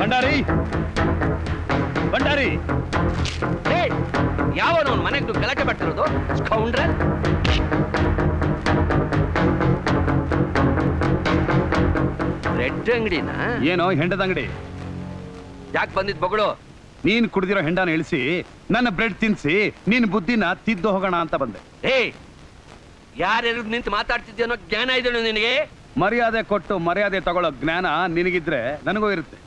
ಭಂಡಾರಿ ಭಂಡಾರಿ ಯಾವನು ಅವ್ನ ಮನೆಗೆ ನುಗ್ಗಿ ಗಲಾಟೆ ಮಾಡ್ತಿರೋದು ಸ್ಕೌಂಡ್ರೆ ರೆಡ್ ಅಂಗಡಿನ ಏನೋ ಹೆಂಡದ ಅಂಗಡಿ ಯಾಕೆ ಬಂದಿದ್ ಬಗಳು ನೀನ್ ಕುಡ್ದಿರೋ ಹೆಂಡನ ಇಳಿಸಿ ನನ್ನ ಬ್ರೆಡ್ ತಿನ್ಸಿ ನಿನ್ ಬುದ್ಧಿನ ತಿದ್ದು ಹೋಗೋಣ ಅಂತ ಬಂದೆ ಏ ಯಾರ್ಯಾರು ನಿಂತು ಮಾತಾಡ್ತಿದ್ಯೋ ಅನ್ನೋ ಜ್ಞಾನ ಇದೆಯೋ ನಿನಗೆ ಮರ್ಯಾದೆ ಕೊಟ್ಟು ಮರ್ಯಾದೆ ತಗೊಳ್ಳೋ ಜ್ಞಾನ ನಿನಗಿದ್ರೆ ನನಗೂ ಇರುತ್ತೆ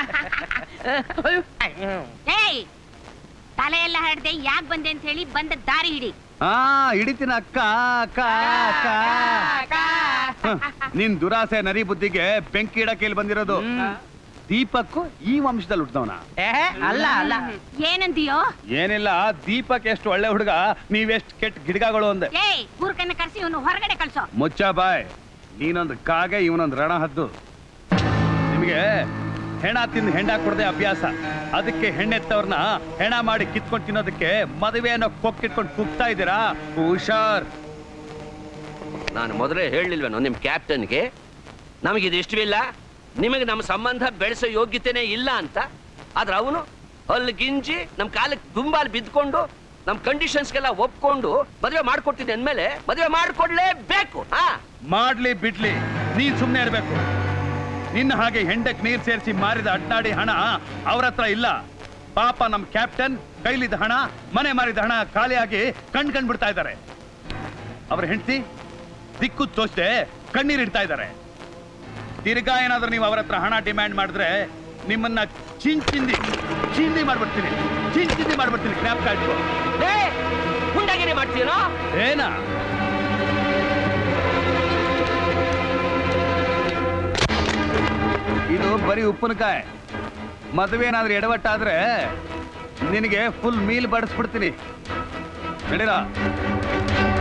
ಏಯ್ ತಲೆ ಎಲ್ಲ ಹರಡ್ದೆ ಯಾಕೆ ಬಂದೆ ಅಂತ ಹೇಳಿ ಬಂದ ದಾರಿ ಹಿಡಿ ಆ ಹಿಡಿತೀನ ಅಕ್ಕ ಅಕ್ಕ ಅಕ್ಕ ಹ, ನಿನ್ ದುರಾಸೆ ನರಿ ಬುದ್ಧಿಗೆ ಬೆಂಕಿ ಇಡಕ್ಕೆ ಇಲ್ಲಿ ಬಂದಿರೋದು ದೀಪಕ್ಕು ಈ ವಂಶದಲ್ಲಿ ಹುಟ್ಟಿದವನ ಅಲ್ಲ ಅಲ್ಲ ಏನಂತೀಯೋ ಏನಿಲ್ಲ ದೀಪಕ್ ಎಷ್ಟು ಒಳ್ಳೆ ಹುಡುಗ ನೀವೆಷ್ಟು ಕೆಟ್ಟ ಗಿಡಗಳು ಅಂದೆ ಏಯ್ ಮೂರ್ಖನ್ನ ಕರ್ಸಿ ಇವನು ಹೊರಗಡೆ ಕಳ್ಸೋ ಮುಚ್ಚ ಬಾಯ್ ನೀನೊಂದು ಕಾಗೆ ಇವನೊಂದು ರಣ ಹದ್ದು ನಿಮಗೆ ಹೆಣ ತಿಂದು ಹೆಂಡ ಕೊಡದೆ ಅಭ್ಯಾಸ ಅದಕ್ಕೆ ಹೆಣ್ಣೆತ್ತವ್ರನ್ನ ಹೆಣ ಮಾಡಿ ಕಿತ್ಕೊಂಡು ತಿನ್ನೋದಕ್ಕೆ ಮದುವೆ ಅನ್ನೋ ಕೊಕ್ಕಿಟ್ಕೊಂಡು ಕುಗ್ತಾ ಇದ್ದೀರಾ ಹುಷಾರ್ ನಾನು ಮೊದಲೇ ಹೇಳಲಿಲ್ವೇನೋ ನಿಮ್ಮ ಕ್ಯಾಪ್ಟನ್ಗೆ ನಮಗಿದು ಇಷ್ಟವಿಲ್ಲ ನಿಮಗೆ ನಮ್ಮ ಸಂಬಂಧ ಬೆಳೆಸೋ ಯೋಗ್ಯತೆನೇ ಇಲ್ಲ ಅಂತ ಆದ್ರೆ ಅವನು ಅಲ್ಲಿ ಗಿಂಜಿ ನಮ್ಮ ಕಾಲಕ್ಕೆ ದುಂಬಾಲ್ ಬಿದ್ಕೊಂಡು ನಮ್ಮ ಕಂಡೀಷನ್ಸ್ಗೆಲ್ಲ ಒಪ್ಕೊಂಡು ಮದುವೆ ಮಾಡ್ಕೊಡ್ತೀನಿ ಅಂದ್ಮೇಲೆ ಮದುವೆ ಮಾಡ್ಕೊಡ್ಲೇಬೇಕು ಹಾ ಮಾಡ್ಲಿ ಬಿಡ್ಲಿ ನೀನ್ ಸುಮ್ನೆ ಇರ್ಬೇಕು ನಿನ್ನ ಹಾಗೆ ಹೆಂಡಕ್ ನೀರ್ ಸೇರಿಸಿ ಮಾರಿದ ಅಡ್ಡಾಡಿ ಹಣ ಅವ್ರ ಹತ್ರ ಇಲ್ಲ ಪಾಪ ನಮ್ ಕ್ಯಾಪ್ಟನ್ ಕೈಲಿದ್ದ ಹಣ ಮನೆ ಮಾರಿದ ಹಣ ಖಾಲಿಯಾಗಿ ಕಣ್ ಕಂಡ್ ಬಿಡ್ತಾ ಇದ್ದಾರೆ ಅವ್ರ ಹೆಂಡತಿ ದಿಕ್ಕು ತೋಚದೆ ಕಣ್ಣೀರಿಡ್ತಾ ಇದ್ದಾರೆ ತಿರ್ಗಾ ಏನಾದ್ರೂ ನೀವು ಅವ್ರ ಹತ್ರ ಹಣ ಡಿಮ್ಯಾಂಡ್ ಮಾಡಿದ್ರೆ ನಿಮ್ಮನ್ನ ಚಿಂಚಿಂದಿ ಚಿಂದಿ ಮಾಡ್ಬಿಡ್ತೀನಿ ಚಿಂಚಿಂದಿ ಮಾಡ್ಬಿಡ್ತೀನಿ ಜ್ಞಾಪಕ ಇಟ್ಕೋ ಏ ಹುಂಡಾಗಿರಿ ಮಾಡ್ತೀನೋ ಏನಾ ಇದು ಬರೀ ಉಪ್ಪಿನಕಾಯಿ ಮದುವೆ ಏನಾದ್ರೂ ಎಡವಟ್ಟಾದ್ರೆ ನಿನಗೆ ಫುಲ್ ಮೀಲ್ ಬಡಿಸ್ಬಿಡ್ತೀನಿ ನಡೀರಾ